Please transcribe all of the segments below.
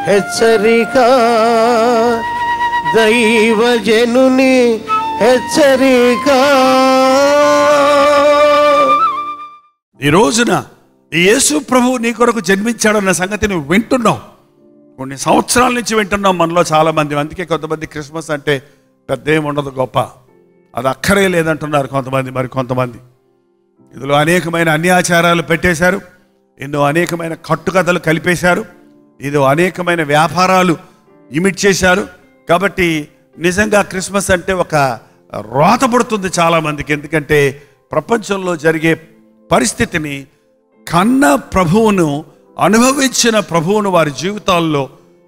హెచ్చరిక దైవజనుని హెచ్చరిక ఈ రోజున ఈ యేసు ప్రభువు నీ కొరకు జన్మించాడన్న సంగతి నువ్వు వింటున్నావు కొన్ని సంవత్సరాల నుంచి వింటున్నాం మనలో చాలా మంది అందుకే కొంతమంది క్రిస్మస్ అంటే పెద్ద ఏమి ఉండదు గొప్ప అది అక్కరే లేదంటున్నారు కొంతమంది మరి కొంతమంది ఇందులో అనేకమైన అన్యాచారాలు పెట్టేశారు ఎన్నో అనేకమైన కట్టుకథలు కలిపేశారు ఇది అనేకమైన వ్యాపారాలు ఇమిట్ చేశారు కాబట్టి నిజంగా క్రిస్మస్ అంటే ఒక రోత పడుతుంది చాలామందికి ఎందుకంటే ప్రపంచంలో జరిగే పరిస్థితిని కన్న ప్రభువును అనుభవించిన ప్రభువును వారి జీవితాల్లో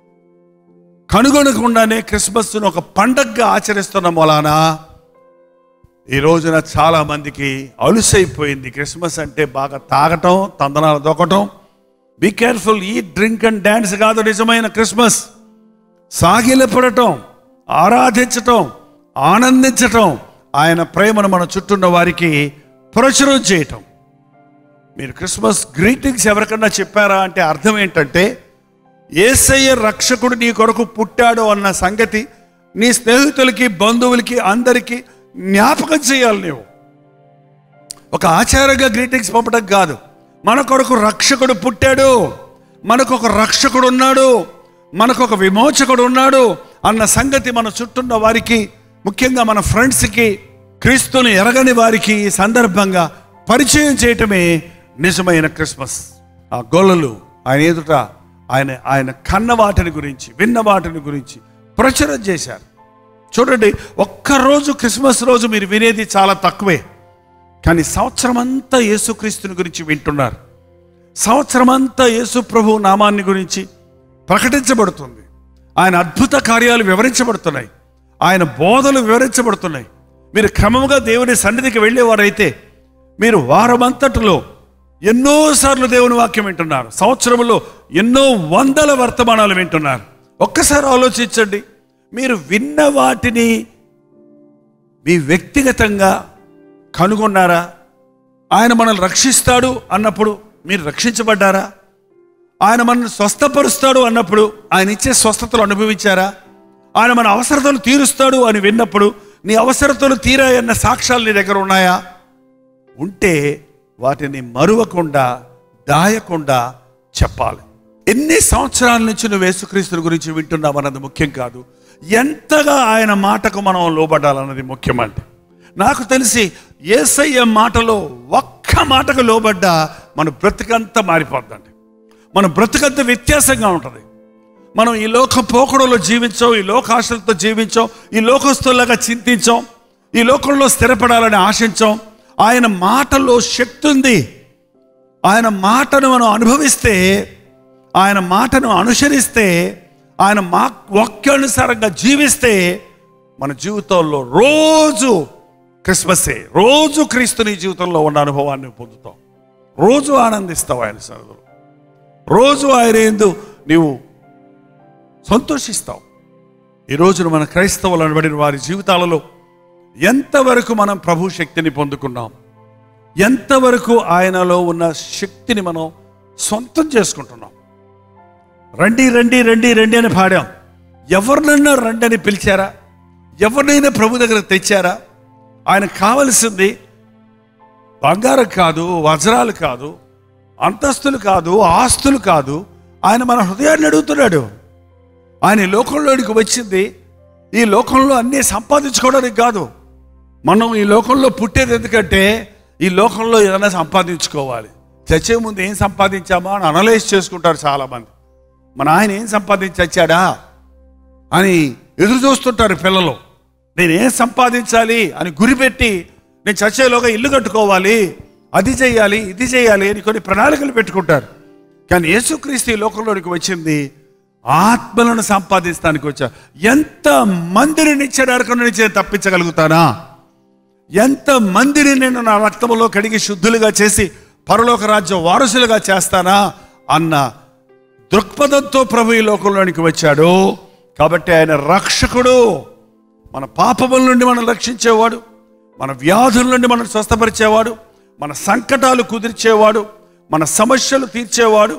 కనుగొనకుండానే క్రిస్మస్ను ఒక పండగగా ఆచరిస్తున్న మూలాన ఈ రోజున చాలా మందికి అలుసైపోయింది క్రిస్మస్ అంటే బాగా తాగటం తందనాలు దొక్కటం బీ కేర్ఫుల్ ఈ డ్రింక్ అండ్ డ్యాన్స్ కాదు నిజమైన క్రిస్మస్ సాగిలపడటం ఆరాధించటం ఆనందించటం ఆయన ప్రేమను మన చుట్టూన్న వారికి ప్రచురం చేయటం మీరు క్రిస్మస్ గ్రీటింగ్స్ ఎవరికన్నా చెప్పారా అంటే అర్థం ఏంటంటే ఏసయ్య రక్షకుడు నీ కొరకు పుట్టాడు అన్న సంగతి నీ స్నేహితులకి బంధువులకి అందరికీ జ్ఞాపకం చేయాలి నీవు ఒక ఆచారంగా గ్రీటింగ్స్ పంపడం కాదు మన కొరకు రక్షకుడు పుట్టాడు మనకు ఒక రక్షకుడు ఉన్నాడు మనకు ఒక విమోచకుడు ఉన్నాడు అన్న సంగతి మన చుట్టూన్న వారికి ముఖ్యంగా మన ఫ్రెండ్స్కి క్రీస్తుని ఎరగని వారికి ఈ సందర్భంగా పరిచయం చేయటమే నిజమైన క్రిస్మస్ ఆ గొల్లలు ఆయన ఎదుట ఆయన ఆయన కన్న వాటిని గురించి విన్న వాటిని గురించి ప్రచురం చేశారు చూడండి ఒక్కరోజు క్రిస్మస్ రోజు మీరు వినేది చాలా తక్కువే కానీ సంవత్సరం అంతా యేసుక్రీస్తుని గురించి వింటున్నారు సంవత్సరం అంతా యేసు ప్రభు నామాన్ని గురించి ప్రకటించబడుతుంది ఆయన అద్భుత కార్యాలు వివరించబడుతున్నాయి ఆయన బోధలు వివరించబడుతున్నాయి మీరు క్రమముగా దేవుని సన్నిధికి వెళ్ళేవారైతే మీరు వారమంతటిలో ఎన్నోసార్లు దేవుని వాక్యం వింటున్నారు సంవత్సరంలో ఎన్నో వందల వర్తమానాలు వింటున్నారు ఒక్కసారి ఆలోచించండి మీరు విన్న వాటిని మీ వ్యక్తిగతంగా కనుగొన్నారా ఆయన మనల్ని రక్షిస్తాడు అన్నప్పుడు మీరు రక్షించబడ్డారా ఆయన మనల్ని స్వస్థపరుస్తాడు అన్నప్పుడు ఆయన ఇచ్చే స్వస్థతలు అనుభవించారా ఆయన మన అవసరతలు తీరుస్తాడు అని విన్నప్పుడు నీ అవసరతలు తీరాయన్న సాక్ష్యాలు నీ దగ్గర ఉన్నాయా ఉంటే వాటిని మరువకుండా దాయకుండా చెప్పాలి ఎన్ని సంవత్సరాల నుంచి నువ్వు యేసుక్రీస్తుని గురించి వింటున్నావు అన్నది ముఖ్యం కాదు ఎంతగా ఆయన మాటకు మనం లోబడాలన్నది ముఖ్యమండి నాకు తెలిసి ఏసయ్య మాటలో ఒక్క మాటకు లోబడ్డా మన బ్రతికంతా మారిపోద్దండి మన బ్రతుకంత వ్యత్యాసంగా ఉంటుంది మనం ఈ లోక పోకడలో జీవించాం ఈ లోకాశలతో జీవించాం ఈ లోకస్తులాగా చింతించాం ఈ లోకంలో స్థిరపడాలని ఆశించాం ఆయన మాటలో శక్తి ఉంది ఆయన మాటను మనం అనుభవిస్తే ఆయన మాటను అనుసరిస్తే ఆయన మా వాక్యానుసారంగా జీవిస్తే మన జీవితంలో రోజు క్రిస్మసే రోజు క్రీస్తుని జీవితంలో ఉన్న అనుభవాన్ని పొందుతాం రోజు ఆనందిస్తావు ఆయన సరదులు రోజు ఆయన ఎందు నీవు సంతోషిస్తావు ఈ రోజున మన క్రైస్తవులు అనబడిన వారి జీవితాలలో ఎంతవరకు మనం ప్రభు శక్తిని పొందుకున్నాం ఎంతవరకు ఆయనలో ఉన్న శక్తిని మనం సొంతం చేసుకుంటున్నాం రండి రండి రండి రండి అని పాడాం ఎవరినైనా రండి అని పిలిచారా ఎవరినైనా ప్రభు దగ్గర తెచ్చారా ఆయనకు కావలసింది బంగారం కాదు వజ్రాలు కాదు అంతస్తులు కాదు ఆస్తులు కాదు ఆయన మన హృదయాన్ని అడుగుతున్నాడు ఆయన ఈ లోకంలోనికి వచ్చింది ఈ లోకంలో అన్నీ సంపాదించుకోవడానికి కాదు మనం ఈ లోకంలో పుట్టేది ఎందుకంటే ఈ లోకంలో ఏదైనా సంపాదించుకోవాలి చచ్చే ముందు ఏం సంపాదించామా అని అనలైజ్ చేసుకుంటారు చాలామంది మన ఆయన ఏం సంపాదించి చచ్చాడా అని ఎదురు చూస్తుంటారు పిల్లలు నేను ఏం సంపాదించాలి అని గురిపెట్టి నేను చచ్చేలోగా ఇల్లు కట్టుకోవాలి అది చేయాలి ఇది చేయాలి అని కొన్ని ప్రణాళికలు పెట్టుకుంటారు కానీ యేసుక్రీస్తు ఈ లోకంలోనికి వచ్చింది ఆత్మలను సంపాదిస్తానికి వచ్చా ఎంత మందిని నిత్య నరకం నుంచి నేను తప్పించగలుగుతానా ఎంత మందిని నేను నా రక్తములో కడిగి శుద్ధులుగా చేసి పరలోక రాజ్యం వారసులుగా చేస్తానా అన్న దృక్పథంతో ప్రభు ఈ లోకంలోనికి వచ్చాడు కాబట్టి ఆయన రక్షకుడు మన పాపముల నుండి మనం రక్షించేవాడు మన వ్యాధుల నుండి మనం స్వస్థపరిచేవాడు మన సంకటాలు కుదిర్చేవాడు మన సమస్యలు తీర్చేవాడు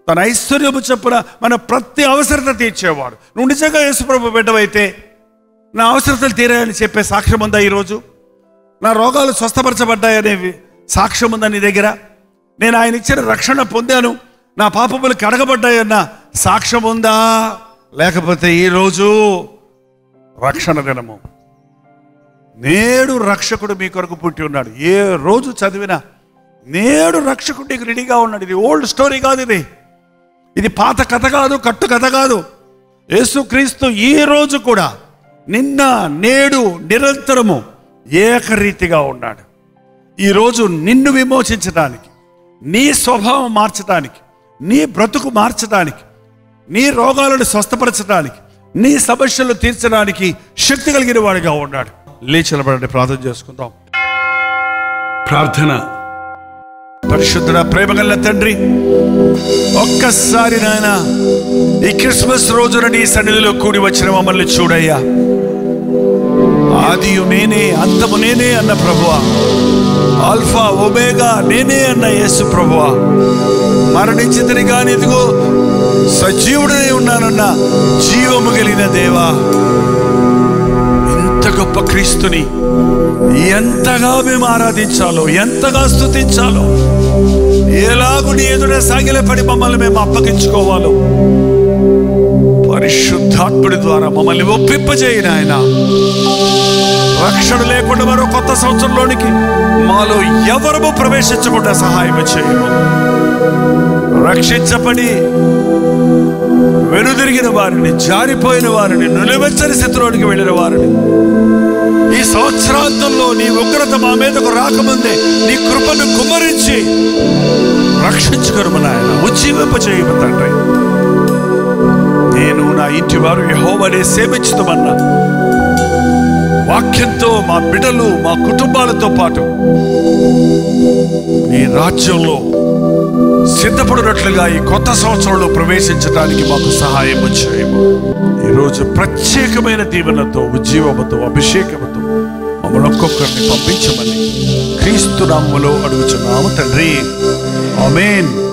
తన ఐశ్వర్యము చొప్పున మన ప్రతి అవసరత తీర్చేవాడు నువ్వు నిజంగా యేసుప్రభు బిడ్డవైతే నా అవసరతలు తీరాయని చెప్పే సాక్ష్యం ఉందా ఈరోజు నా రోగాలు స్వస్థపరచబడ్డాయనే వి- సాక్ష్యం ఉందా నీ దగ్గర నేను ఆయన ఇచ్చిన రక్షణ పొందాను నా పాపములు కడగబడ్డాయన్న సాక్ష్యం ఉందా లేకపోతే ఈరోజు రక్షణ దినము నేడు రక్షకుడు మీ కొరకు పుట్టి ఉన్నాడు ఏ రోజు చదివినా నేడు రక్షకుడు నీకు రెడీగా ఉన్నాడు ఇది ఓల్డ్ స్టోరీ కాదు ఇది ఇది పాత కథ కాదు కట్టు కథ కాదు యేసుక్రీస్తు ఈ రోజు కూడా నిన్న నేడు నిరంతరము ఏకరీతిగా ఉన్నాడు ఈరోజు నిన్ను విమోచించడానికి నీ స్వభావం మార్చడానికి నీ బ్రతుకు మార్చడానికి నీ రోగాలను స్వస్థపరచడానికి నీ సమస్యలు తీర్చడానికి శక్తి కలిగిన వాడిగా ఉన్నాడు లేచి నిలబడండి ప్రార్థన చేసుకుందాం ప్రార్థన పరిశుద్ధుడ ప్రేమగల తండ్రి ఒక్కసారి నాయన ఈ క్రిస్మస్ రోజున నీ సన్నిధిలో కూడి వచ్చిన మమ్మల్ని చూడయ్యా ఆదియు నేనే అంతము నేనే అన్న ప్రభువా ఆల్ఫా ఒమేగా నేనే అన్న యేసు ప్రభువా మరణించితిని కానీ ఇదిగో సజీవుడనే ఉన్నానన్న జీవము కలిగిన దేవా ఇంత గొప్ప క్రీస్తుని ఎంతగా మేము ఆరాధించాలో ఎంతగా స్తుతించాలో ఎలాగు నీ ఎదుట సాగిలపడి మమ్మల్ని మేము అప్పగించుకోవాలో పరిశుద్ధాత్ముడి ద్వారా మమ్మల్ని ఒప్పింపజేయని ఆయన రక్షణ లేకుండా మరో కొత్త సంవత్సరంలోనికి మాలో ఎవరము ప్రవేశించకుండా సహాయం చేయము రక్షించబడి వెనుదిరిగిన వారిని జారిపోయిన వారిని నులివెచ్చని స్థితిలోనికి వెళ్ళిన వారిని ఈ సంవత్సరాంతంలో నీ ఉగ్రత మా మీదకు రాకముందే నీ కృపను కుమ్మరించి రక్షించుకరుము నాయన ఉజ్జీవింప చేయము తండ్రి నేను నా ఇంటి వారు యహోవనే సేవించుతామన్నా వాక్యంతో మా బిడ్డలు మా కుటుంబాలతో పాటు ఈ రాజ్యంలో సిద్ధపడినట్లుగా ఈ కొత్త సంవత్సరంలో ప్రవేశించడానికి మాకు సహాయం చేయము ఈరోజు ప్రత్యేకమైన దీవెనతో ఉజ్జీవముతో అభిషేకముతో మమ్మల్ని ఒక్కొక్కరిని పంపించమని క్రీస్తు నామములో అడుగుచున్నాము తండ్రి ఆమేన్